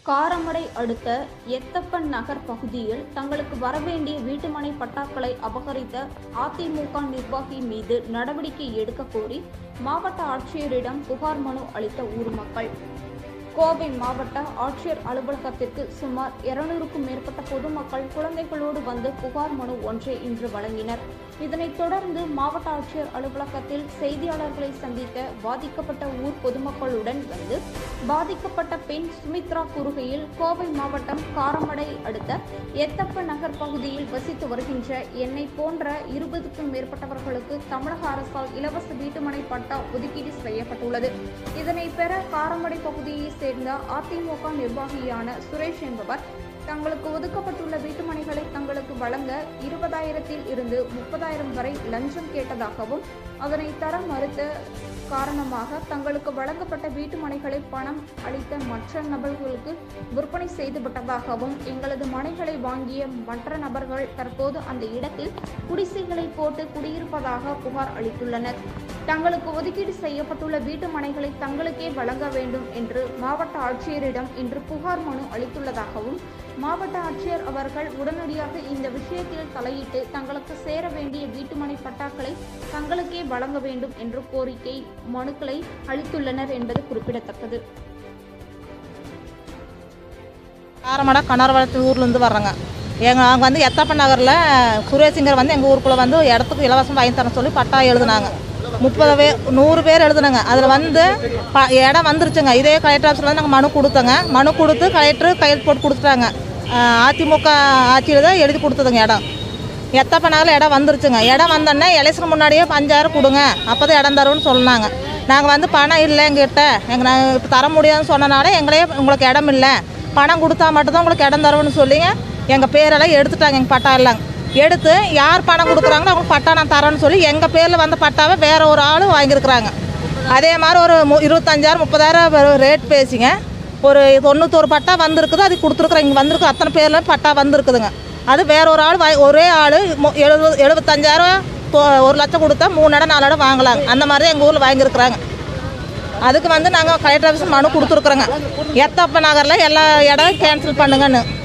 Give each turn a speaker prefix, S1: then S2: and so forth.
S1: காரமடை அடுத்த எத்தப்பன் நகர் பகுதியில் தங்களுக்கு வரவேண்டிய வீட்டுமனை பட்டாக்களை அபகரித்த அதிமுக நிர்வாகி மீது நடவடிக்கை எடுக்க கோரி மாவட்ட ஆட்சியரிடம் புகார் மனு அளித்த ஊர் மக்கள் கோவை மாவட்ட ஆட்சியர் அலுவலகத்திற்கு சுமார் இருநூறுக்கும் மேற்பட்ட பொதுமக்கள் குழந்தைகளோடு வந்து புகார் மனு ஒன்றை இன்று வழங்கினர் இதனைத் தொடர்ந்து மாவட்ட ஆட்சியர் அலுவலகத்தில் செய்தியாளர்களை சந்தித்த பாதிக்கப்பட்ட ஊர் பொதுமக்களுடன் வந்து பாதிக்கப்பட்ட பெண் சுமித்ரா கூறுகையில் கோவை மாவட்டம் காரமடை அடுத்த எத்தப்ப நகர் பகுதியில் வசித்து வருகின்ற என்னை போன்ற இருபதுக்கும் மேற்பட்டவர்களுக்கு தமிழக அரசால் இலவச வீட்டுமனை பட்டா ஒதுக்கீடு செய்யப்பட்டுள்ளது இதனை பெற காரமடை பகுதியை சேர்ந்த அதிமுக நிர்வாகியான சுரேஷ் என்பவர் தங்களுக்கு ஒதுக்கப்பட்டுள்ள வீட்டுமனைகளை தங்களுக்கு வழங்க இருபதாயிரத்தில் இருந்து முப்பதாயிரம் வரை லஞ்சம் கேட்டதாகவும் அதனை தர மறுத்த காரணமாக தங்களுக்கு வழங்கப்பட்ட வீட்டுமனைகளை பணம் அளித்த மற்ற நபர்களுக்கு விற்பனை செய்துவிட்டதாகவும் எங்களது மனைகளை வாங்கிய மற்ற நபர்கள் தற்போது அந்த இடத்தில் குடிசைகளை போட்டு குடியிருப்பதாக புகார் அளித்துள்ளனர் தங்களுக்கு ஒதுக்கீடு செய்யப்பட்டுள்ள வீட்டு மனைகளை தங்களுக்கே வழங்க வேண்டும் என்று மாவட்ட ஆட்சியரிடம் இன்று புகார் மனு அளித்துள்ளதாகவும் மாவட்ட ஆட்சியர் அவர்கள் உடனடியாக இந்த விஷயத்தில் தலையிட்டு தங்களுக்கு சேர வேண்டிய வீட்டுமனை பட்டாக்களை தங்களுக்கே வழங்க வேண்டும் என்ற கோரிக்கை மனுக்களை அளித்துள்ளனர் என்பது குறிப்பிடத்தக்கது
S2: காரமடை கணர்வளத்து ஊர்லேருந்து வர்றோங்க எங்கள் நாங்கள் வந்து எத்தப்ப நகரில் சுரேஷிங்கர் வந்து எங்கள் ஊருக்குள்ளே வந்து இடத்துக்கு இலவசம் வாங்கி தரேன் சொல்லி பட்டா எழுதுனாங்க முப்பது பேர் நூறு பேர் எழுதுனாங்க அதில் வந்து ப இடம் வந்துருச்சுங்க இதே கலெக்டர் ஆஃபீஸில் வந்து நாங்கள் மனு கொடுத்தோங்க மனு கொடுத்து கலெக்டர் கையெழுத்து போட்டு கொடுத்துட்டாங்க ஆஹ் அதிமுக ஆட்சியில் தான் எழுதி கொடுத்ததுங்க இடம் எத்தப்ப நகரில் இடம் வந்துருச்சுங்க இடம் வந்தோடனே எலெக்ஷன் முன்னாடியே அஞ்சாயிரம் கொடுங்க அப்போ தான் இடம் தருவோம்னு சொன்னாங்க நாங்கள் வந்து பணம் இல்லை எங்ககிட்ட எங்கள் நாங்கள் இப்போ தர முடியாதுன்னு சொன்னனால எங்களே உங்களுக்கு இடம் இல்லை பணம் கொடுத்தா மட்டும்தான் உங்களுக்கு இடம் தருவோம்னு சொல்லிங்க எங்கள் பேரெல்லாம் எடுத்துட்டாங்க எங்கள் பட்டா எல்லாம் எடுத்து யார் பணம் கொடுக்குறாங்களோ அவங்களுக்கு பட்டா நான் தரேன்னு சொல்லி எங்கள் பேரில் வந்த பட்டாவை வேற ஒரு ஆள் வாங்கியிருக்கிறாங்க அதே மாதிரி ஒரு மு இருபத்தஞ்சாயிரம் முப்பதாயிரம் ரேட் பேசிங்க ஒரு தொண்ணூத்தோரு பட்டா வந்திருக்குது அது கொடுத்துருக்குறோம் இங்கே வந்திருக்கு அத்தனை பேரில் பட்டா வந்திருக்குதுங்க அது வேற ஒரு ஆள் வாய் ஒரே ஆள் எழுபது எழுபத்தஞ்சாயிரம் தொ- ஒரு லட்சம் கொடுத்தா மூணு இடம் நாலு இடம் வாங்கலாங்க அந்த மாதிரி தான் எங்கள் ஊரில் வாங்கியிருக்கிறாங்க அதுக்கு வந்து நாங்கள் கலெக்டர் ஆஃபீஸ் மனு கொடுத்துருக்குறோங்க எத்தப்ப நகரில் எல்லா இடம் கேன்சல் பண்ணுங்கன்னு